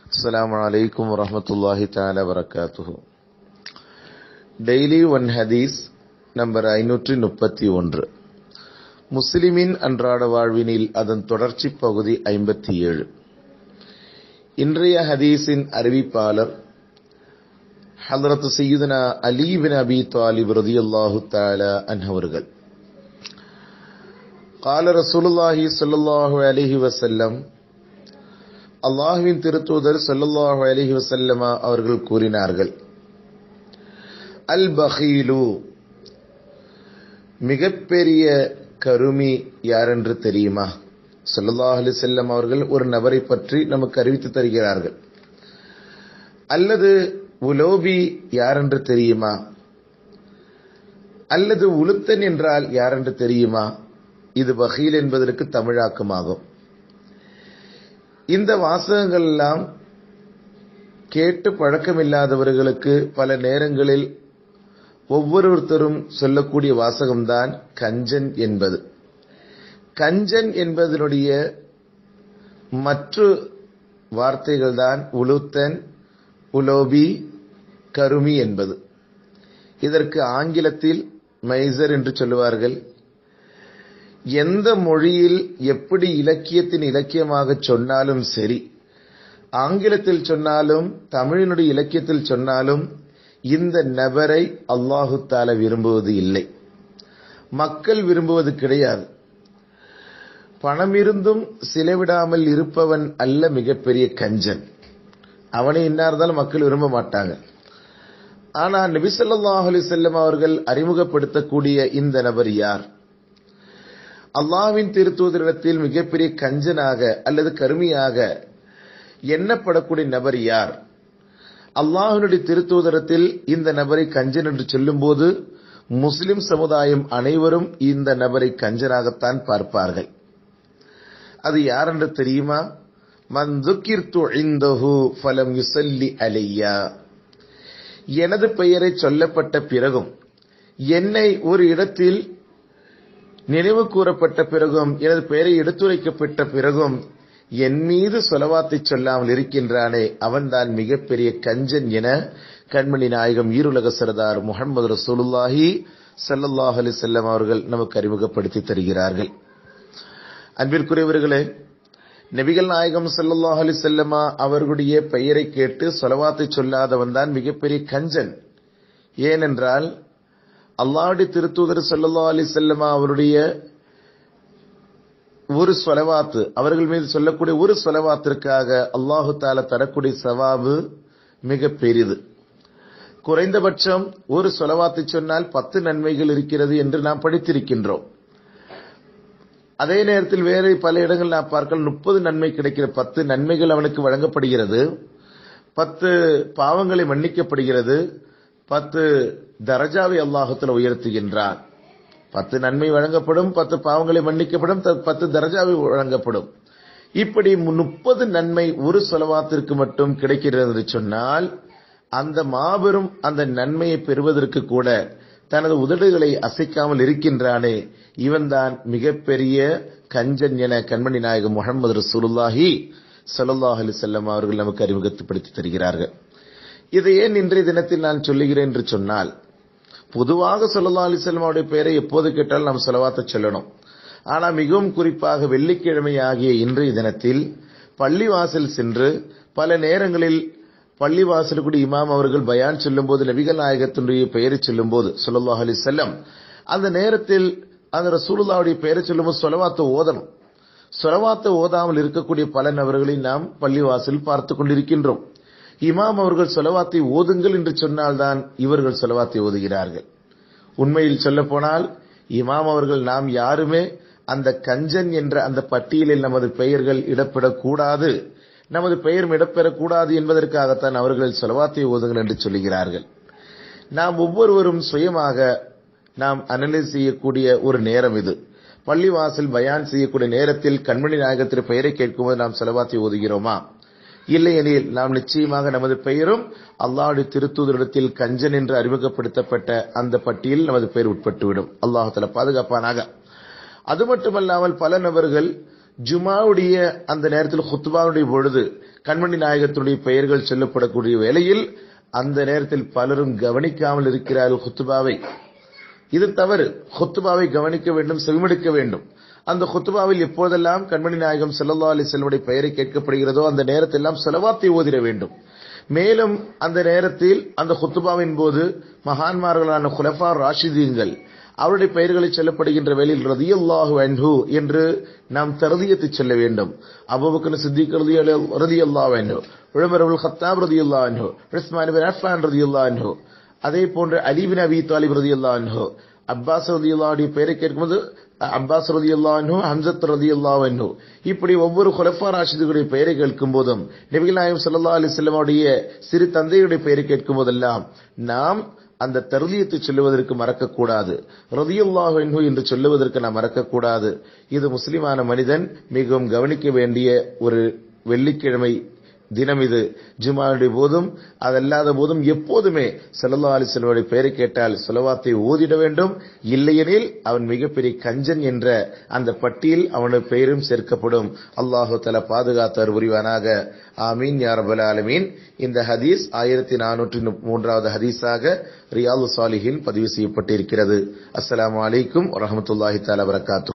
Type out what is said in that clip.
السلام عليكم ورحمة الله تعالى وبركاته daily one ஹதீஸ் number ஐநூற்றி முப்பத்தி ஒன்று முஸ்லிமின் அன்றாட வாழ்வினில் அதன் தொடர்ச்சி பகுதி ஐம்பத்தி ஏழு இன்றைய ஹதீஸின் அறிவிப்பாளர் ஹலரத் சையுதனா அலி பின் அபி தாலிப் ரதியல்லாஹு தாலா அன்ஹவர்கள் கால ரசூலுல்லாஹி ஸல்லல்லாஹு அலைஹி வஸல்லம் அல்லாஹுவின் திருத்தூதர் ஸல்லல்லாஹு அலைஹி வஸல்லமா அவர்கள் கூறினார்கள் அல் பஹீலு மிகப்பெரிய கருமி யாரென்று தெரியுமா ஸல்லல்லாஹு அலைஹி வஸல்லம் அவர்கள் ஒரு நபரை பற்றி நமக்கு அறிவித்து தருகிறார்கள் அல்லது உலோபி யாரென்று தெரியுமா அல்லது உளுத்தன் என்றால் யாரென்று தெரியுமா இது பஹீல் என்பதற்கு தமிழாக்கமாகும் இந்த வாசகங்கள் எல்லாம் கேட்டு பழக்கமில்லாதவர்களுக்கு பல நேரங்களில் ஒவ்வொருத்தரும் சொல்லக்கூடிய வாசகம்தான் கஞ்சன் என்பது கஞ்சன் என்பதனுடைய மற்ற வார்த்தைகள் தான் உளுத்தன் உலோபி கருமி என்பது இதற்கு ஆங்கிலத்தில் மைசர் என்று சொல்லுவார்கள் எந்த மொழியில் எப்படி இலக்கியத்தின் இலக்கியமாக சொன்னாலும் சரி ஆங்கிலத்தில் சொன்னாலும் தமிழினுடைய இலக்கியத்தில் சொன்னாலும் இந்த நபரை அல்லாஹு தால விரும்புவது இல்லை மக்கள் விரும்புவது கிடையாது பணம் இருந்தும் சிலவிடாமல் இருப்பவன் அல்ல மிகப்பெரிய கஞ்சன் அவனை இன்னார்ந்தாலும் மக்கள் விரும்ப மாட்டாங்க ஆனா நபிசல்லாஹ் அலி செல்லம் அவர்கள் அறிமுகப்படுத்தக்கூடிய இந்த நபர் யார் அல்லாவின் திருத்தூதரிடத்தில் மிகப்பெரிய கஞ்சனாக அல்லது கருமியாக எண்ணப்படக்கூடிய நபர் யார் அல்லாஹனுடைய திருத்தூதரத்தில் இந்த நபரை கஞ்சன் என்று சொல்லும்போது முஸ்லிம் சமுதாயம் அனைவரும் இந்த நபரை கஞ்சனாகத்தான் பார்ப்பார்கள் அது யார் என்று தெரியுமா மந்துக்கிர்த்து இந்தஹு ஃபலம் யுசல்லி அலையா எனது பெயரை சொல்லப்பட்ட பிறகும் என்னை ஒரு இடத்தில் நினைவு கூறப்பட்ட பிறகும் எனது பெயரை எடுத்துரைக்கப்பட்ட பிறகும் என் மீது சொலவாத்தை சொல்லாமல் இருக்கின்றானே அவன்தான் மிகப்பெரிய கஞ்சன் என கண்மணி நாயகம் ஈருலக சரதார் முகமது ரசூலுல்லாஹி சல்லாஹ் அலி செல்லம் அவர்கள் நமக்கு அறிமுகப்படுத்தி தருகிறார்கள் அன்பிற்குரியவர்களே நபிகள் நாயகம் சல்லாஹ் அலி செல்லமா அவர்களுடைய பெயரை கேட்டு சொலவாத்தை சொல்லாதவன் தான் மிகப்பெரிய கஞ்சன் ஏனென்றால் அல்லாவுடைய திருத்தூதர் சல்லா அலி செல்லமா அவருடைய ஒரு சொலவாத்து அவர்கள் மீது சொல்லக்கூடிய ஒரு சொலவாத்திற்காக அல்லாஹு தால தரக்கூடிய சவாபு மிக பெரிது குறைந்தபட்சம் ஒரு சொலவாத்தை சொன்னால் பத்து நன்மைகள் இருக்கிறது என்று நாம் படித்திருக்கின்றோம் அதே நேரத்தில் வேறு பல இடங்கள் நான் பார்க்கல முப்பது நன்மை கிடைக்கிற பத்து நன்மைகள் அவனுக்கு வழங்கப்படுகிறது பத்து பாவங்களை மன்னிக்கப்படுகிறது பத்து தரஜாவை அல்லாஹத்தில் உயர்த்துகின்றான் பத்து நன்மை வழங்கப்படும் பத்து பாவங்களை மன்னிக்கப்படும் பத்து தரஜாவை வழங்கப்படும் இப்படி முப்பது நன்மை ஒரு சொலவாத்திற்கு மட்டும் கிடைக்கிறது என்று சொன்னால் அந்த மாபெரும் அந்த நன்மையை பெறுவதற்கு கூட தனது உதடுகளை அசைக்காமல் இருக்கின்றானே இவன்தான் மிகப்பெரிய கஞ்சன் என கண்மணி நாயகம் முகமது ரசூலுல்லாஹி சல்லாஹ் அலி செல்லம் அவர்கள் நமக்கு அறிமுகப்படுத்தி தருகிறார்கள் இதை ஏன் இன்றைய தினத்தில் நான் சொல்லுகிறேன் என்று சொன்னால் பொதுவாக சொல்லல்லா அலிசல்லமாவுடைய பெயரை எப்போது கேட்டாலும் நாம் செலவாத்த சொல்லணும் ஆனா மிகவும் குறிப்பாக வெள்ளிக்கிழமை ஆகிய இன்றைய தினத்தில் பள்ளிவாசல் சென்று பல நேரங்களில் பள்ளிவாசலுக்குடி இமாம் அவர்கள் பயான் சொல்லும் போது நபிகள் நாயகத்தினுடைய பெயரை சொல்லும் போது சொல்லல்லாஹ் அலி செல்லம் அந்த நேரத்தில் அந்த ரசூலுல்லாவுடைய பெயரை சொல்லும் போது சொலவாத்த ஓதணும் சொலவாத்த ஓதாமல் இருக்கக்கூடிய பல நபர்களை நாம் பள்ளிவாசல் பார்த்து கொண்டிருக்கின்றோம் இமாம் அவர்கள் சொலவாத்தை ஓதுங்கள் என்று சொன்னால்தான் இவர்கள் சொலவாத்தை ஓதுகிறார்கள் உண்மையில் சொல்ல போனால் இமாம் அவர்கள் நாம் யாருமே அந்த கஞ்சன் என்ற அந்த பட்டியலில் நமது பெயர்கள் இடப்படக்கூடாது நமது பெயரும் இடம்பெறக்கூடாது என்பதற்காகத்தான் அவர்கள் சொலவாத்தை ஓதுங்கள் என்று சொல்லுகிறார்கள் நாம் ஒவ்வொருவரும் சுயமாக நாம் அனலைஸ் செய்யக்கூடிய ஒரு நேரம் இது பள்ளிவாசல் பயான் செய்யக்கூடிய நேரத்தில் கண்மணி நாயகத்திற்கு பெயரை கேட்கும்போது நாம் செலவாத்தை ஓதுகிறோமா இல்லையெனில் நாம் நிச்சயமாக நமது பெயரும் அல்லாஹுடைய திருத்தூதரிடத்தில் கஞ்சன் என்று அறிமுகப்படுத்தப்பட்ட அந்த பட்டியல் நமது பெயர் உட்பட்டுவிடும் அல்லாஹால பாதுகாப்பானாக அது மட்டுமல்லாமல் பல நபர்கள் ஜுமாவுடைய அந்த நேரத்தில் ஹுத்துபாவுடைய பொழுது கண்மணி நாயகத்துடைய பெயர்கள் சொல்லப்படக்கூடிய வேளையில் அந்த நேரத்தில் பலரும் கவனிக்காமல் இருக்கிறார்கள் ஹுத்துபாவை இது தவறு ஹுத்துபாவை கவனிக்க வேண்டும் செவிமடுக்க வேண்டும் அந்த ஹுத்துபாவில் எப்போதெல்லாம் கண்மணி நாயகம் செல்லல்லா அலி செல்வடைய பெயரை கேட்கப்படுகிறதோ அந்த நேரத்தெல்லாம் செலவாத்தை ஓதிட வேண்டும் மேலும் அந்த நேரத்தில் அந்த ஹுத்துபாவின் போது மகான்மார்களான குலஃபா ராஷிதீன்கள் அவருடைய பெயர்களை சொல்லப்படுகின்ற வேளையில் ரதியல்லாஹு அன்ஹு என்று நாம் தருதியத்தை சொல்ல வேண்டும் அபுபக்கர் சித்திக் ரதியல்லாஹு அன்ஹு உழமர் அபுல் ஹத்தாப் ரதியல்லாஹு அன்ஹு உஸ்மான் பின் அஃபான் ரதியல்லாஹு அன்ஹு அதே போன்று அலிபின் அபி தாலிப் ரதியல்லாஹு அன்ஹு அப்பாஸ் ரதியல்லாஹுடைய பெயரை கேட்கும்போது அப்பாஸ் ரதியல்லாஹு ஹம்சத் ரதியல்லாஹு இப்படி ஒவ்வொரு குலஃபா ராஷிதுடைய பெயரை கேட்கும் போதும் நபிகள் நாயம் ஸல்லல்லாஹு அலைஹி வஸல்லம் உடைய சிறு தந்தையுடைய பெயரை கேட்கும் போதெல்லாம் நாம் அந்த தருதியத்தை சொல்லுவதற்கு மறக்கக்கூடாது ரதியுல்லாஹு அன்ஹு என்று சொல்லுவதற்கு நாம் மறக்கக்கூடாது இது முஸ்லிமான மனிதன் மிகவும் கவனிக்க வேண்டிய ஒரு வெள்ளிக்கிழமை தினம் இது ஜுமாவுடைய போதும் அதல்லாத போதும் எப்போதுமே செல்லல்லா அலி செல்வடைய பெயரை கேட்டால் செலவாத்தை ஓதிட வேண்டும் இல்லையெனில் அவன் மிகப்பெரிய கஞ்சன் என்ற அந்த பட்டியல் அவனுடைய பெயரும் சேர்க்கப்படும் அல்லாஹு தலா பாதுகாத்தவர் புரிவானாக ஆமீன் யாரபல் ஆலமீன் இந்த ஹதீஸ் ஆயிரத்தி நானூற்றி மூன்றாவது ஹதீஸாக ரியாது சாலிஹின் பதிவு செய்யப்பட்டிருக்கிறது அஸ்ஸலாமு அலைக்கும் வரஹமத்துல்லாஹி தாலா வரகாத்து